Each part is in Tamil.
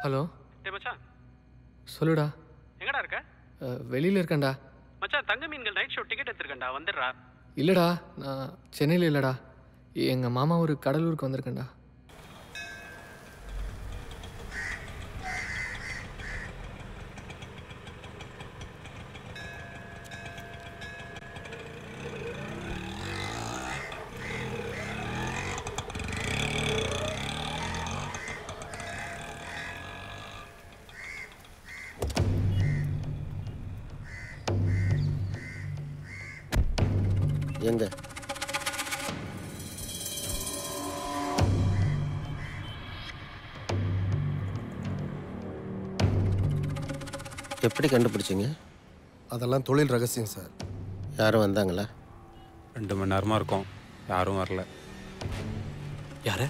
ஹலோ ஏ மச்சான் சொல்லுடா எங்கடா இருக்க அஹ், வெளியில இருக்கேன்டா மச்சான் தங்க மீன்கள் நைட் ஷோ டிக்கெட் எடுத்திருக்கேன்டா வந்துடுறா இல்லைடா நான் சென்னையில் இல்லைடா எங்கள் மாமா ஒரு கடலூருக்கு வந்திருக்கேன்டா எங்க எப்படி கண்டுபிடிச்சிங்க அதெல்லாம் தொழில் ரகசியம் சார் யாரும் வந்தாங்களா ரெண்டு மணி நேரமாக இருக்கும் யாரும் வரல யாரு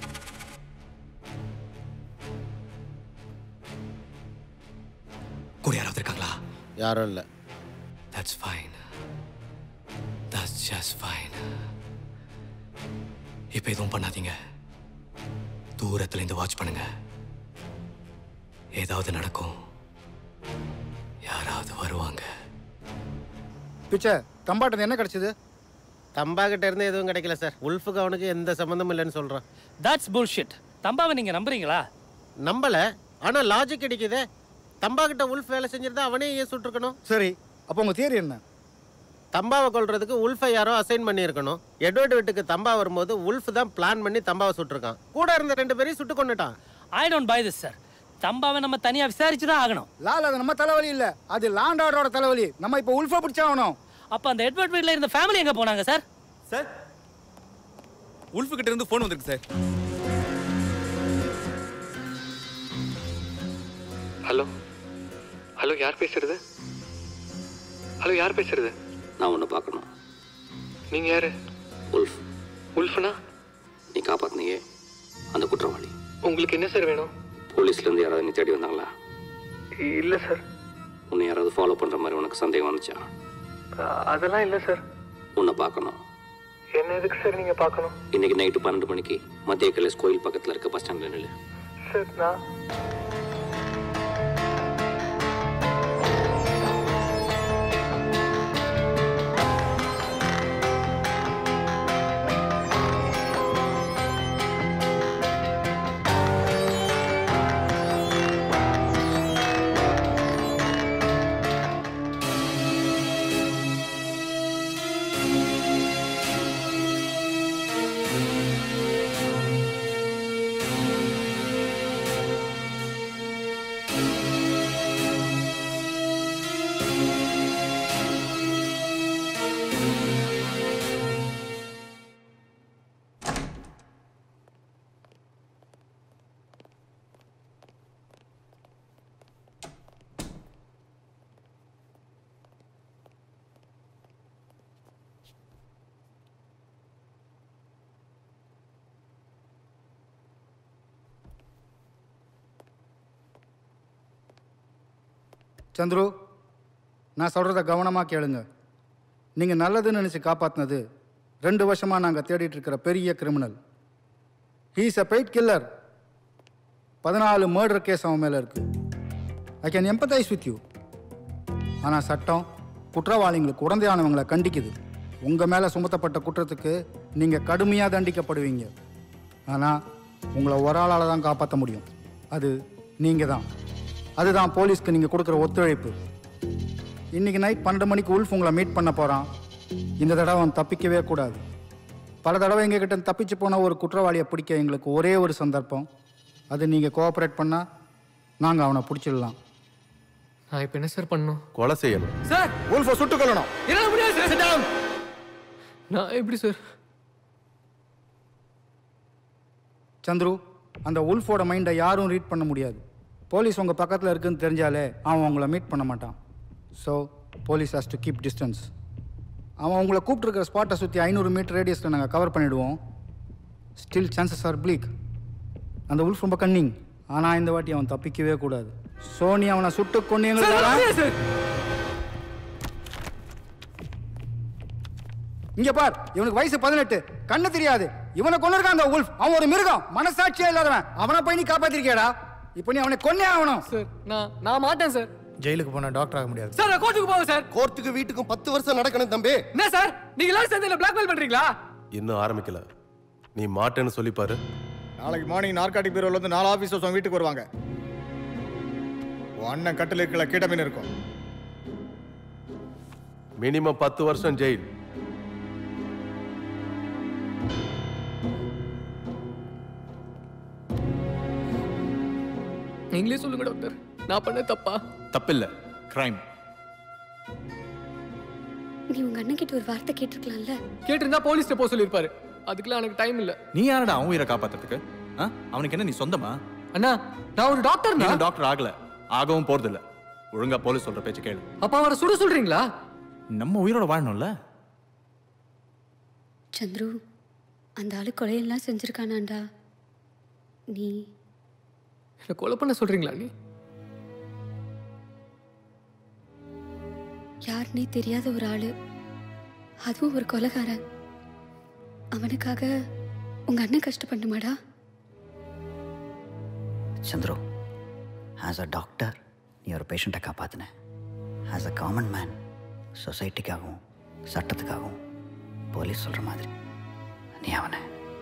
கூட யாராவது இருக்காங்களா யாரும் இல்லை that's fine that's just fine இப்போ எதுவும் பண்ணாதீங்க தூரத்துல இருந்து வாட்ச் பண்ணுங்க ஏதாவது நடக்கும் யாராவது வருவாங்க பிச்சை தம்பாட்டது என்ன கிடைச்சது தம்பா கிட்ட இருந்து எதுவும் கிடைக்கல சார் உல்ஃபுக்கு அவனுக்கு எந்த சம்மந்தமும் இல்லைன்னு சொல்றான் தட்ஸ் புல்ஷிட் தம்பாவை நீங்க நம்புறீங்களா நம்பல ஆனா லாஜிக் கிடைக்குதே தம்பா கிட்ட உல்ஃப் வேலை செஞ்சிருந்தா அவனே ஏன் சுட்டிருக்கணும் சரி அப்போ உங்க தியரி என்ன தம்பாவை கொல்றதுக்கு உல்ஃபை யாரோ அசைன் பண்ணியிருக்கணும் எட்வர்ட் வீட்டுக்கு தம்பா வரும்போது உல்ஃப் தான் பிளான் பண்ணி தம்பாவை சுட்டிருக்கான் கூட இருந்த ரெண்டு பேரையும் சுட்டு கொண்டுட்டான் I don't buy this sir தம்பாவை நம்ம தனியா விசாரிச்சு தான் ஆகணும் லால் அது நம்ம தலைவலி இல்ல அது லாண்ட் ஆர்டரோட தலைவலி நம்ம இப்போ உல்ஃபா பிடிச்சாகணும் அப்ப அந்த எட்வர்ட் வீட்ல இருந்த ஃபேமிலி எங்க போனாங்க சார் சார் உல்ஃபு கிட்ட இருந்து ஃபோன் வந்திருக்கு சார் ஹலோ ஹலோ யார் பேசுறது ஹலோ யார் பேசுறது நான் ஒன்று பார்க்கணும் நீங்கள் யார் உல்ஃப் உல்ஃபனா நீ காப்பாத்தினியே அந்த குற்றவாளி உங்களுக்கு என்ன சார் வேணும் போலீஸ்லேருந்து யாராவது நீ தேடி வந்தாங்களா இல்லை சார் உன்னை யாராவது ஃபாலோ பண்ணுற மாதிரி உனக்கு சந்தேகம் வந்துச்சா அதெல்லாம் இல்லை சார் உன்னை பார்க்கணும் என்ன எதுக்கு சார் நீங்கள் பார்க்கணும் இன்னைக்கு நைட்டு பன்னெண்டு மணிக்கு மத்திய கைலாஸ் கோயில் பக்கத்தில் இருக்க பஸ் ஸ்டாண்டில் நில்லு சார் நான் சந்துரு நான் சொல்கிறத கவனமாக கேளுங்க நீங்கள் நல்லதுன்னு நினச்சி காப்பாற்றினது ரெண்டு வருஷமாக நாங்கள் தேடிட்டு இருக்கிற பெரிய criminal he's a paid killer பதினாலு மர்டர் கேஸ் அவன் மேலே இருக்கு I can empathise with you ஆனால் சட்டம் குற்றவாளிங்களுக்கு உடந்தையானவங்களை கண்டிக்குது உங்கள் மேலே சுமத்தப்பட்ட குற்றத்துக்கு நீங்கள் கடுமையாக தண்டிக்கப்படுவீங்க ஆனால் உங்களை ஒரு ஆளால் தான் காப்பாற்ற முடியும் அது நீங்கள் தான் அதுதான் போலீஸ்க்கு நீங்கள் கொடுக்குற ஒத்துழைப்பு இன்னைக்கு நைட் பன்னெண்டு மணிக்கு உல்ஃப் உங்களை மீட் பண்ண போகிறான் இந்த தடவை அவன் தப்பிக்கவே கூடாது பல தடவை எங்ககிட்ட தப்பிச்சு போன ஒரு குற்றவாளியை பிடிக்க எங்களுக்கு ஒரே ஒரு சந்தர்ப்பம் அது நீங்கள் கோஆப்ரேட் பண்ணால் நாங்கள் அவனை பிடிச்சிடலாம் நான் இப்போ என்ன சார் பண்ணணும் கொலை செய்யணும் சார் உல்ஃபை சுட்டு கொல்லணும் என்னால முடியாது சார் Sit down. நான் எப்படி சார் சந்துரு அந்த உல்ஃபோட மைண்டை யாரும் ரீட் பண்ண முடியாது போலீஸ் உங்கள் பக்கத்தில் இருக்குன்னு தெரிஞ்சாலே அவன் உங்களை மீட் பண்ண மாட்டான் so police has to keep distance அவன் உங்களை கூப்பிட்டுருக்கிற ஸ்பாட்டை சுற்றி ஐநூறு மீட்டர் ரேடியஸில் நாங்கள் கவர் பண்ணிவிடுவோம் ஸ்டில் சான்சஸ் ஆர் bleak அந்த உல்ஃப் ரொம்ப கன்னிங் ஆனால் இந்த வாட்டி அவன் தப்பிக்கவே கூடாது ஸோ நீ அவனை சுட்டு கொண்டு சார், என்னால எங்களுக்கு முடியாது சார் இங்க பார் இவனுக்கு வயசு பதினெட்டு கண்ணு தெரியாது இவனை கொண்டு இருக்கான் அந்த உல்ஃப் அவன் ஒரு மிருகம் மனசாட்சியே இல்லாதவன் அவனை போய் நீ காப்பாத்திருக்கியாடா இப்போ நீ அவனை கொன்னே ஆகணும் சார் நான் நான் மாட்டேன் சார் ஜெயிலுக்கு போனா டாக்டர் ஆக முடியாது சார் நான் கோர்ட்டுக்கு போவேன் சார் கோர்ட்டுக்கு வீட்டுக்கும் பத்து வருஷம் நடக்கணும் தம்பி என்ன சார் நீங்க எல்லாரும் சேர்ந்து என்ன பிளாக்மெயில் பண்றீங்களா இன்னும் ஆரம்பிக்கல நீ மாட்டேன்னு சொல்லி பாரு நாளைக்கு மார்னிங் நார்காட்டிக் பீரோல இருந்து நாலு ஆபீசர்ஸ் உன் வீட்டுக்கு வருவாங்க உன் அண்ணன் கட்டில் இருக்கல கீட்ட மீன் இருக்கும் மினிமம் பத்து வருஷம் ஜெயில் நீங்களே சொல்லுங்க டாக்டர் நான் பண்ண தப்பா தப்பில்ல கிரைம் நீ உங்க அண்ணன் கிட்ட ஒரு வார்த்தை கேட்டிருக்கலாம்ல கேட்டிருந்தா போலீஸ்ட்ட போக சொல்லியிருப்பாரு அதுக்கெல்லாம் எனக்கு டைம் இல்ல நீ யாரடா அவன் உயிரை காப்பாத்துறதுக்கு ஆ? அவனுக்கு என்ன நீ சொந்தமா அண்ணா நான் ஒரு டாக்டர் நீ டாக்டர் ஆகல ஆகவும் போறது இல்ல ஒழுங்கா போலீஸ் சொல்ற பேச்சு கேளு அப்ப அவரை சுட சொல்றீங்களா நம்ம உயிரோட வாழணும்ல சந்துரு அந்த ஆளு கொலையெல்லாம் செஞ்சிருக்கானாண்டா நீ என்ன கொலை பண்ண சொல்றீங்களா நீ யாருன்னே தெரியாத ஒரு ஆளு அதுவும் ஒரு கொலைகாரன் அவனுக்காக உங்க அண்ணன் கஷ்டப்படணுமாடா சந்துரு ஆஸ் அ டாக்டர் நீ ஒரு பேஷண்ட்டை காப்பாத்தின ஆஸ் அ காமன் மேன் சொசைட்டிக்காகவும் சட்டத்துக்காகவும் போலீஸ் சொல்கிற மாதிரி நீ அவனை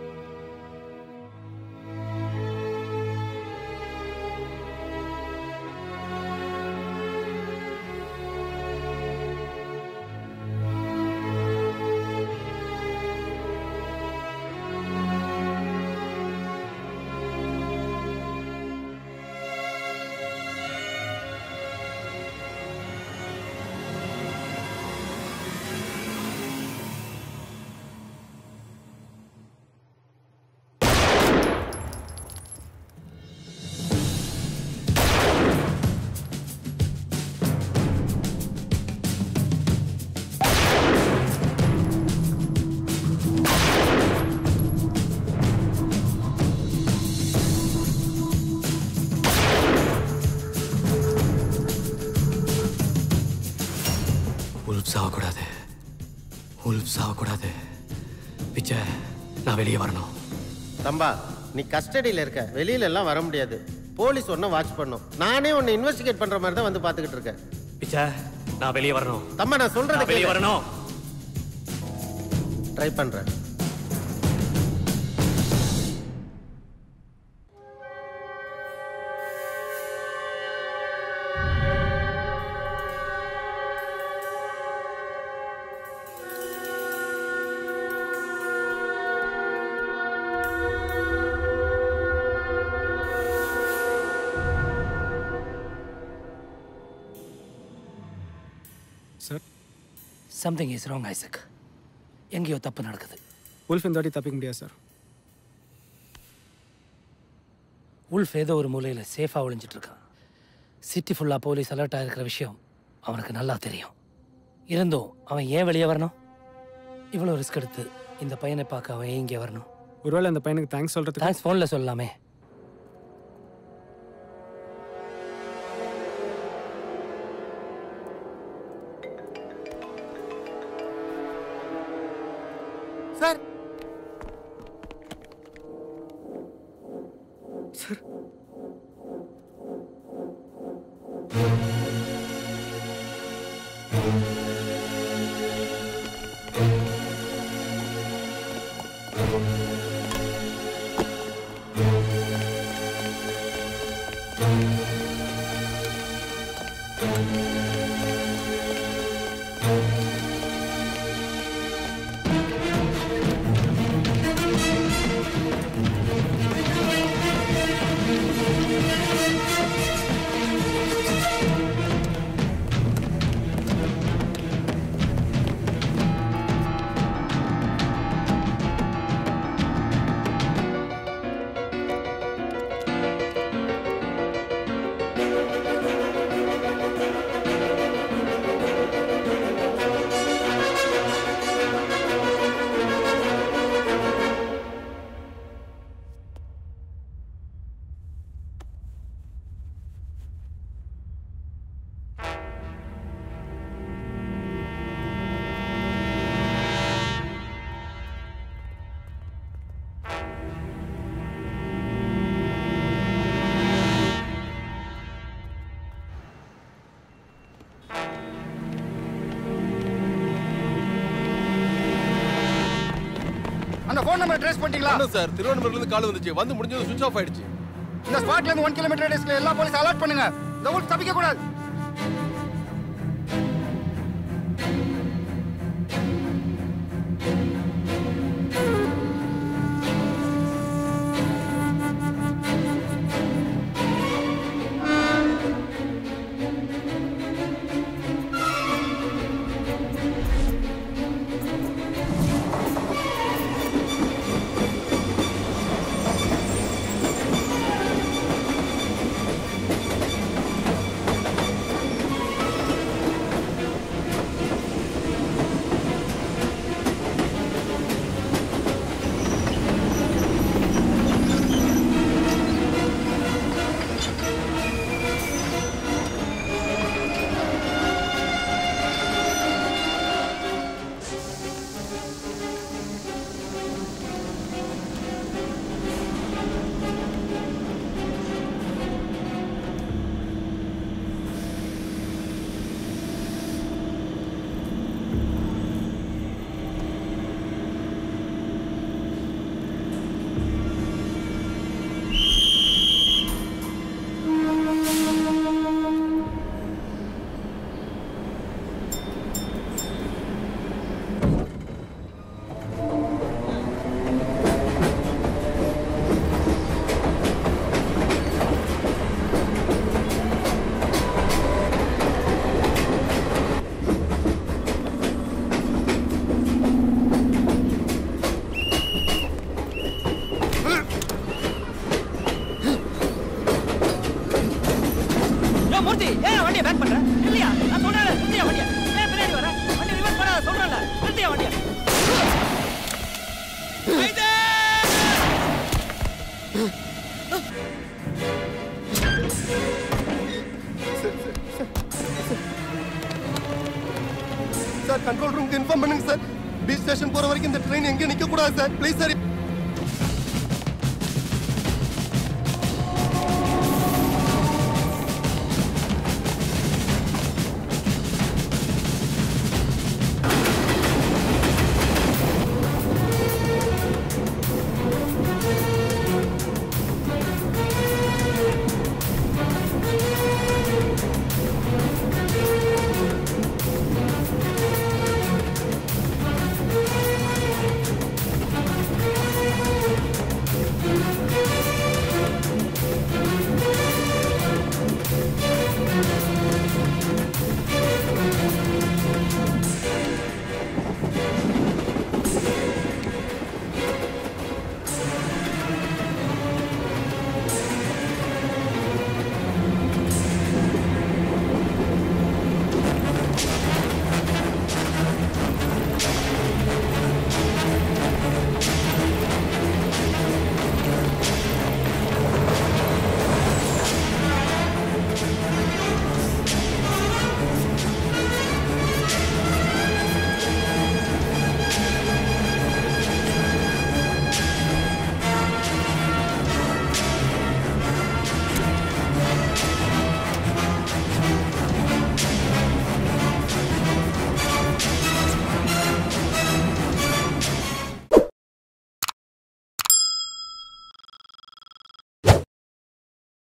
உல்ஃப் ஆகக்கூடாது உல்ஃப் ஆகக்கூடாது பிச்சை நான் வெளியே வரணும் தம்பா நீ கஸ்டடியில் இருக்க வெளியில எல்லாம் வர முடியாது போலீஸ் ஒன்றும் வாட்ச் பண்ணும் நானே உன்னை இன்வெஸ்டிகேட் பண்ற மாதிரி தான் வந்து பார்த்துக்கிட்டு இருக்கேன் பிச்சை நான் வெளியே வரணும் தம்பா நான் சொல்றது வெளியே வரணும் ட்ரை பண்றேன் sir something is wrong Isaac எங்கேயோ தப்பு நடக்குது உல்ஃப் இந்த வாட்டி தப்பிக்க முடியாது சார் உல்ஃப் ஏதோ ஒரு மூலையில் சேஃபாக ஒளிஞ்சிட்டு இருக்கான் சிட்டி ஃபுல்லாக போலீஸ் அலர்ட் ஆகிருக்கிற விஷயம் அவனுக்கு நல்லா தெரியும் இருந்தும் அவன் ஏன் வெளியே வரணும் இவ்வளோ ரிஸ்க் எடுத்து இந்த பையனை பார்க்க அவன் ஏன் இங்கே வரணும் ஒருவேளை அந்த பையனுக்கு தேங்க்ஸ் சொல்றதுக்கு தேங்க்ஸ் ஃபோனில் சொல்லலாமே சார் சார் நம்பர் ட்ரேஸ் பண்ணிட்டீங்களா சார் திருவண்ணாமலையில இருந்து கால் வந்துச்சு வந்து முடிஞ்சது சுவிச் ஆஃப் ஆயிடுச்சு இந்த ஸ்பாட்ல இருந்து ஒன் கிலோமீட்டர் ரேடியஸ்ல எல்லா போலீஸ் அலர்ட் பண்ணுங்க இந்த ஊருக்கு தப்பிக்க கூடாது யோ மூர்த்தி ஏன் வண்டியை பேக் பண்ற இல்லையா நான் சொல்றேன் நிறுத்தியா வண்டியை ஏன் பின்னாடி வர வண்டி ரிவர்ஸ் பண்ணாத சொல்றேன்ல நிறுத்தியா வண்டியை சார் கண்ட்ரோல் ரூமுக்கு இன்ஃபார்ம் பண்ணுங்க சார் பீச் ஸ்டேஷன் போற வரைக்கும் இந்த ட்ரெயின் எங்கேயும் நிக்க கூடாது சார் ப்ளீஸ் சார்